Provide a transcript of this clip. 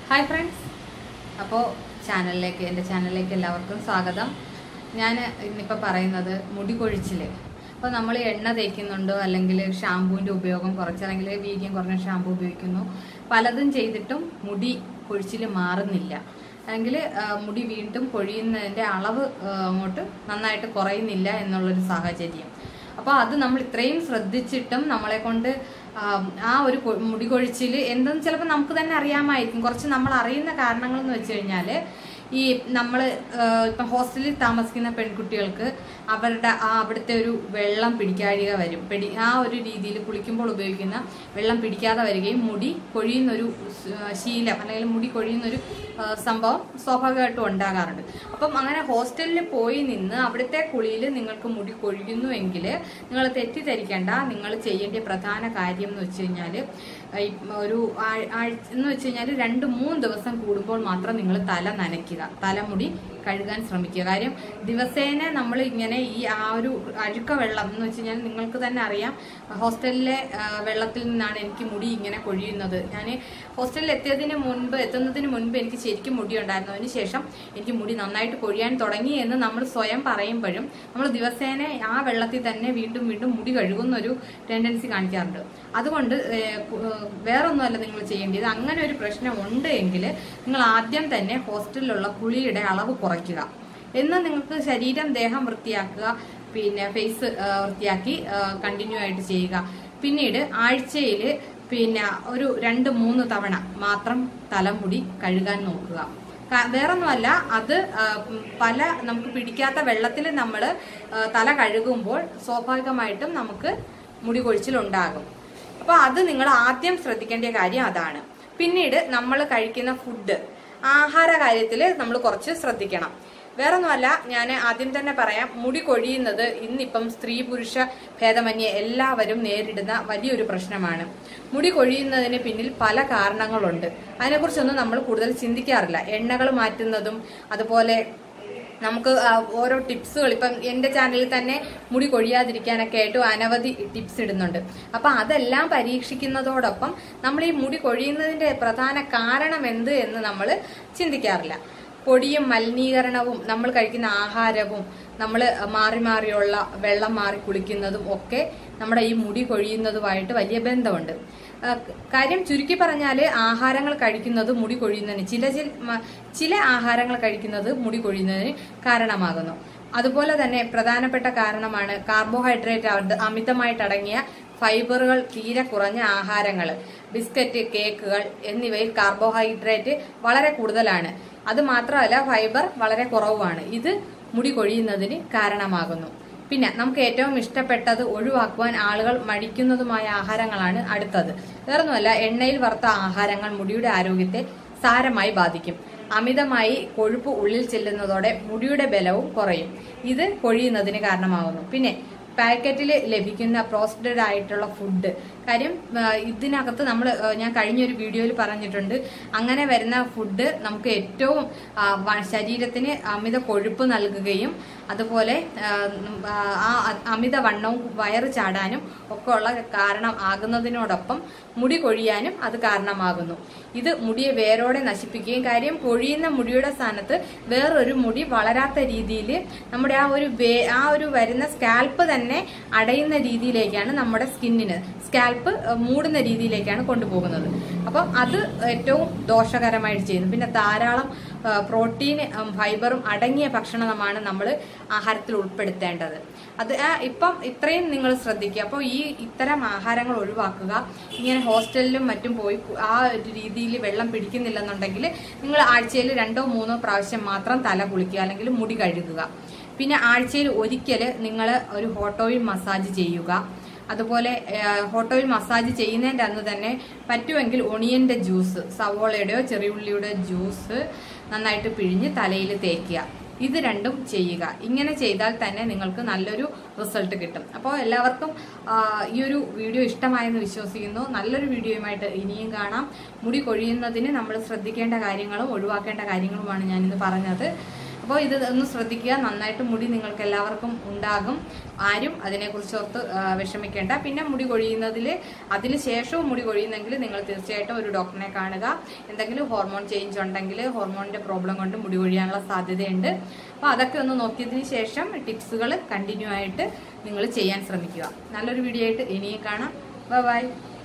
hi friends അപ്പോൾ ചാനലിലേക്ക് എൻ്റെ ചാനലിലേക്ക് എല്ലാവർക്കും സ്വാഗതം ഞാൻ ഇന്നിപ്പോൾ പറയുന്നത് മുടി കൊഴിച്ചിൽ അപ്പോൾ നമ്മൾ എണ്ണ തേക്കുന്നുണ്ടോ അല്ലെങ്കിൽ ഷാമ്പൂവിൻ്റെ ഉപയോഗം കുറച്ച് അല്ലെങ്കിൽ വീര്യം കുറഞ്ഞ ഷാമ്പൂ ഉപയോഗിക്കുന്നു പലതും ചെയ്തിട്ടും മുടി കൊഴിച്ചിൽ മാറുന്നില്ല അല്ലെങ്കിൽ ആ, മുടി വീണ്ടും കൊഴിയുന്നതിൻ്റെ അളവ് ആ, അങ്ങോട്ട് നന്നായിട്ട് കുറയുന്നില്ല എന്നുള്ളൊരു സാഹചര്യം അപ്പോൾ അത് നമ്മൾ ഇത്രയും ശ്രദ്ധിച്ചിട്ടും നമ്മളെ കൊണ്ട് ആം, ആ ഒരു കൊ- മുടി കൊഴിച്ചിൽ എന്തെന്ന് ചിലപ്പോൾ നമുക്ക് തന്നെ അറിയാമായിരിക്കും കുറച്ച് നമ്മൾ അറിയുന്ന കാരണങ്ങൾ എന്ന് വെച്ച് കഴിഞ്ഞാൽ ഈ നമ്മൾ ഇപ്പം ഹോസ്റ്റലിൽ താമസിക്കുന്ന പെൺകുട്ടികൾക്ക് അവരുടെ ആ അവിടുത്തെ ഒരു വെള്ളം പിടിക്കാഴിക വരും പിടി ആ ഒരു രീതിയിൽ കുളിക്കുമ്പോൾ ഉപയോഗിക്കുന്ന വെള്ളം പിടിക്കാതെ വരികയും മുടി കൊഴിയുന്നൊരു സ്- ശീലം അല്ലെങ്കിൽ മുടി കൊഴിയുന്നൊരു ആ, സംഭവം സ്വാഭാവികമായിട്ടും ഉണ്ടാകാറുണ്ട് അപ്പം അങ്ങനെ ഹോസ്റ്റലിൽ പോയി നിന്ന് അവിടുത്തെ കുളിയിൽ നിങ്ങൾക്ക് മുടി കൊഴിയുന്നുവെങ്കിൽ നിങ്ങൾ തെറ്റിദ്ധരിക്കേണ്ട നിങ്ങൾ ചെയ്യേണ്ട പ്രധാന കാര്യം എന്ന് വെച്ച് കഴിഞ്ഞാൽ ഒരു ആഴ്- ആഴ്ച എന്ന് വെച്ച് കഴിഞ്ഞാൽ രണ്ട് മൂന്ന് ദിവസം കൂടുമ്പോൾ മാത്രം നിങ്ങൾ തല നനയ്ക്കുക തലമുടി കഴുകാൻ ശ്രമിക്കുക കാര്യം ദിവസേന നമ്മൾ ഇങ്ങനെ ഈ ആ ഒരു അഴുക്ക വെള്ളം എന്ന് വെച്ച് കഴിഞ്ഞാൽ നിങ്ങൾക്ക് തന്നെ അറിയാം ഹോസ്റ്റലിലെ ആ, വെള്ളത്തിൽ നിന്നാണ് എനിക്ക് മുടി ഇങ്ങനെ കൊഴിയുന്നത് ഞാൻ ഹോസ്റ്റലിൽ എത്തിയതിന് മുൻപ് എത്തുന്നതിന് മുൻപ് എനിക്ക് ശരിക്കും മുടി ഉണ്ടായിരുന്നു അതിന് ശേഷം എനിക്ക് മുടി നന്നായിട്ട് കൊഴിയാൻ തുടങ്ങി എന്ന് നമ്മൾ സ്വയം പറയുമ്പോഴും നമ്മൾ ദിവസേന ആ വെള്ളത്തിൽ തന്നെ വീണ്ടും വീണ്ടും മുടി കഴുകുന്ന ഒരു ടെൻഡൻസി കാണിക്കാറുണ്ട് അതുകൊണ്ട് ഏഹ്, കു- ഏഹ്, വേറൊന്നുമല്ല നിങ്ങൾ ചെയ്യേണ്ടത് അങ്ങനെ ഒരു പ്രശ്നം ഉണ്ട് എങ്കിൽ നിങ്ങൾ ആദ്യം തന്നെ ഹോസ്റ്റലിലുള്ള കുളിയുടെ അളവ് കുറയ്ക്കുക എന്ന് നിങ്ങൾക്ക് ശരീരം ദേഹം വൃത്തിയാക്കുക പിന്നെ ഫേസ് വൃത്തിയാക്കി കണ്ടിന്യൂ ആയിട്ട് ചെയ്യുക പിന്നീട് ആഴ്ചയിൽ പിന്നെ ഒരു രണ്ട് മൂന്ന് തവണ മാത്രം തലമുടി കഴുകാൻ നോക്കുക ക- വേറൊന്നുമല്ല അത് ആ, ഉം, പല നമുക്ക് പിടിക്കാത്ത വെള്ളത്തിൽ നമ്മൾ തല കഴുകുമ്പോൾ സ്വാഭാവികമായിട്ടും നമുക്ക് മുടി കൊഴിച്ചിലുണ്ടാകും അപ്പൊ അത് നിങ്ങൾ ആദ്യം ശ്രദ്ധിക്കേണ്ട കാര്യം അതാണ് പിന്നീട് നമ്മൾ കഴിക്കുന്ന ഫുഡ് ആഹാര കാര്യത്തിൽ നമ്മൾ കുറച്ച് ശ്രദ്ധിക്കണം വേറൊന്നുമല്ല ഞാൻ ആദ്യം തന്നെ പറയാം മുടി കൊഴിയുന്നത് ഇന്നിപ്പം സ്ത്രീ പുരുഷ ഭേദമന്യേ എല്ലാവരും നേരിടുന്ന വലിയൊരു പ്രശ്നമാണ് മുടി കൊഴിയുന്നതിന് പിന്നിൽ പല കാരണങ്ങളുണ്ട് അതിനെക്കുറിച്ചൊന്നും നമ്മൾ കൂടുതൽ ചിന്തിക്കാറില്ല എണ്ണകൾ മാറ്റുന്നതും അതുപോലെ നമുക്ക് ആ, ഓരോ ടിപ്സുകൾ ഇപ്പം എൻ്റെ ചാനലിൽ തന്നെ മുടി കൊഴിയാതിരിക്കാനൊക്കെ ആയിട്ട് അനവധി ടിപ്സ് ഇടുന്നുണ്ട് അപ്പം അതെല്ലാം പരീക്ഷിക്കുന്നതോടൊപ്പം നമ്മൾ ഈ മുടി കൊഴിയുന്നതിന്റെ പ്രധാന കാരണം എന്ത് എന്ന് നമ്മൾ ചിന്തിക്കാറില്ല പൊടിയും മലിനീകരണവും നമ്മൾ കഴിക്കുന്ന ആഹാരവും നമ്മൾ മാറി മാറിയുള്ള വെള്ളം മാറി കുളിക്കുന്നതും ഒക്കെ നമ്മുടെ ഈ മുടി കൊഴിയുന്നതുമായിട്ട് വലിയ ബന്ധമുണ്ട് ആ, കാര്യം ചുരുക്കി പറഞ്ഞാൽ ആഹാരങ്ങൾ കഴിക്കുന്നത് മുടി കൊഴിയുന്നതിന് ചില ചില മ- ചില ആഹാരങ്ങൾ കഴിക്കുന്നത് മുടി കൊഴിയുന്നതിന് കാരണമാകുന്നു അതുപോലെ തന്നെ പ്രധാനപ്പെട്ട കാരണമാണ് കാർബോഹൈഡ്രേറ്റ് അത് അമിതമായിട്ടടങ്ങിയ ഫൈബറുകൾ തീരെ കുറഞ്ഞ ആഹാരങ്ങൾ ബിസ്ക്കറ്റ് കേക്കുകൾ എന്നിവയിൽ കാർബോഹൈഡ്രേറ്റ് വളരെ കൂടുതലാണ് അത് മാത്രമല്ല ഫൈബർ വളരെ കുറവുമാണ് ഇത് മുടി കൊഴിയുന്നതിന് കാരണമാകുന്നു പിന്നെ നമുക്ക് ഏറ്റവും ഇഷ്ടപ്പെട്ടത് ഒഴിവാക്കുവാൻ ആളുകൾ മടിക്കുന്നതുമായ ആഹാരങ്ങളാണ് അടുത്തത് വേറൊന്നുമല്ല എണ്ണയിൽ വറുത്ത ആഹാരങ്ങൾ മുടിയുടെ ആരോഗ്യത്തെ സാരമായി ബാധിക്കും അമിതമായി കൊഴുപ്പ് ഉള്ളിൽ ചെല്ലുന്നതോടെ മുടിയുടെ ബലവും കുറയും ഇത് കൊഴിയുന്നതിന് കാരണമാകുന്നു പിന്നെ പാക്കറ്റിൽ ലഭിക്കുന്ന പ്രോസസ്ഡ് ആയിട്ടുള്ള ഫുഡ് കാര്യം ആ, ഇതിനകത്ത് നമ്മൾ ഞാൻ കഴിഞ്ഞൊരു വീഡിയോയിൽ പറഞ്ഞിട്ടുണ്ട് അങ്ങനെ വരുന്ന ഫുഡ് നമുക്ക് ഏറ്റവും ആ, വ- ശരീരത്തിന് അമിത കൊഴുപ്പ് നൽകുകയും അതുപോലെ ആ, ഉം, ആ, ആ അമിത വണ്ണവും വയറ് ചാടാനും ഒക്കെ ഉള്ള കാരണം ആകുന്നതിനോടൊപ്പം മുടി കൊഴിയാനും അത് കാരണമാകുന്നു ഇത് മുടിയെ വേരോടെ നശിപ്പിക്കുകയും കാര്യം കൊഴിയുന്ന മുടിയുടെ സ്ഥാനത്ത് വേറൊരു മുടി വളരാത്ത രീതിയിൽ നമ്മുടെ ആ ഒരു വേ ആ ഒരു വരുന്ന സ്കാൽപ്പ് തന്നെ അടയുന്ന രീതിയിലേക്കാണ് നമ്മുടെ സ്കിന്നിന് സ്കാൽപ്പ് മൂടുന്ന രീതിയിലേക്കാണ് കൊണ്ടുപോകുന്നത് അപ്പം അത് ഏറ്റവും ദോഷകരമായിട്ട് ചെയ്യുന്നു പിന്നെ ധാരാളം ആ, പ്രോട്ടീൻ ഉം, ഫൈബറും അടങ്ങിയ ഭക്ഷണമാണ് നമ്മൾ ആഹാരത്തിൽ ഉൾപ്പെടുത്തേണ്ടത് അത് ആ, ഇപ്പം ഇത്രയും നിങ്ങൾ ശ്രദ്ധിക്കുക അപ്പോൾ ഈ ഇത്തരം ആഹാരങ്ങൾ ഒഴിവാക്കുക ഇങ്ങനെ ഹോസ്റ്റലിലും മറ്റും പോയി കു- ആ ഒരു രീതിയിൽ വെള്ളം പിടിക്കുന്നില്ലെന്നുണ്ടെങ്കിൽ നിങ്ങൾ ആഴ്ചയിൽ രണ്ടോ മൂന്നോ പ്രാവശ്യം മാത്രം തല കുളിക്കുക അല്ലെങ്കിൽ മുടി കഴുകുക പിന്നെ ആഴ്ചയിൽ ഒരിക്കൽ നിങ്ങൾ ഒരു ഹോട്ടോയിൽ മസാജ് ചെയ്യുക അതുപോലെ ഹോട്ടോയിൽ മസാജ് ചെയ്യുന്നതിൻ്റെ അന്ന് തന്നെ പറ്റുമെങ്കിൽ ഒണിയന്റെ ജ്യൂസ് സവോളയുടെയോ ചെറിയുള്ളിയുടെ ജ്യൂസ് നന്നായിട്ട് പിഴിഞ്ഞ് തലയിൽ തേക്കുക ഇത് രണ്ടും ചെയ്യുക ഇങ്ങനെ ചെയ്താൽ തന്നെ നിങ്ങൾക്ക് നല്ലൊരു റിസൾട്ട് കിട്ടും അപ്പോൾ എല്ലാവർക്കും ആ, ഈ ഒരു വീഡിയോ ഇഷ്ടമായെന്ന് വിശ്വസിക്കുന്നു നല്ലൊരു വീഡിയോയുമായിട്ട് ഇനിയും കാണാം മുടി കൊഴിയുന്നതിന് നമ്മൾ ശ്രദ്ധിക്കേണ്ട കാര്യങ്ങളും ഒഴിവാക്കേണ്ട കാര്യങ്ങളുമാണ് ഞാനിന്ന് പറഞ്ഞത് അപ്പോൾ ഇത് ഒന്ന് ശ്രദ്ധിക്കുക നന്നായിട്ട് മുടി നിങ്ങൾക്ക് എല്ലാവർക്കും ഉണ്ടാകും ആരും അതിനെക്കുറിച്ച് ഓർത്ത് ആ, വിഷമിക്കേണ്ട പിന്നെ മുടി കൊഴിയുന്നതിൽ അതിന് ശേഷവും മുടി കൊഴിയുന്നെങ്കിൽ നിങ്ങൾ തീർച്ചയായിട്ടും ഒരു ഡോക്ടറിനെ കാണുക എന്തെങ്കിലും ഹോർമോൺ ചേഞ്ച് ഉണ്ടെങ്കിൽ ഹോർമോണിന്റെ പ്രോബ്ലം കൊണ്ട് മുടി കൊഴിയാനുള്ള സാധ്യതയുണ്ട് അപ്പോൾ അതൊക്കെ ഒന്ന് നോക്കിയതിന് ശേഷം ടിപ്സുകൾ കണ്ടിന്യൂ ആയിട്ട് നിങ്ങൾ ചെയ്യാൻ ശ്രമിക്കുക നല്ലൊരു വീഡിയോ ആയിട്ട് ഇനിയും കാണാം ബൈ